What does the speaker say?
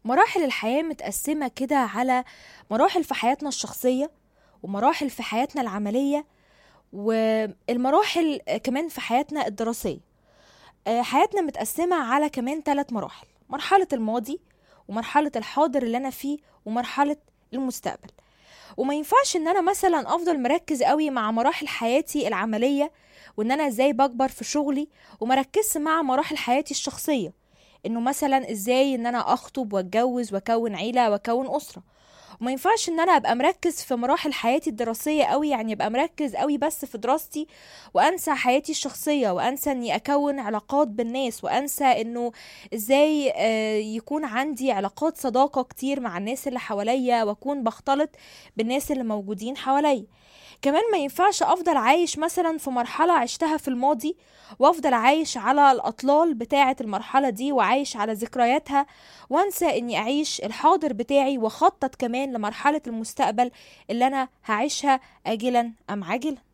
مراحل الحياة متقسمة كده على مراحل في حياتنا الشخصية ومراحل في حياتنا العملية والمراحل كمان في حياتنا الدراسية آه، حياتنا متقسمة على كمان ثلاث مراحل مرحلة الماضي ومرحلة الحاضر اللي أنا فيه ومرحلة المستقبل وما ينفعش ان انا مثلا افضل مركز قوي مع مراحل حياتي العملية وان انا ازاي بكبر في شغلي ومركزش مع مراحل حياتي الشخصية انه مثلا ازاي ان انا اخطب واتجوز واكون عيلة واكون اسرة وما ينفعش ان انا ابقى مركز في مراحل حياتي الدراسيه قوي يعني ابقى مركز قوي بس في دراستي وانسى حياتي الشخصيه وانسى اني اكون علاقات بالناس وانسى انه ازاي آه، يكون عندي علاقات صداقه كتير مع الناس اللي حواليا واكون بختلط بالناس اللي موجودين حواليا كمان ما ينفعش افضل عايش مثلا في مرحله عشتها في الماضي وافضل عايش على الاطلال بتاعه المرحله دي وعايش على ذكرياتها وانسى اني اعيش الحاضر بتاعي واخطط كمان لمرحله المستقبل اللي انا هعيشها اجلا ام عاجلا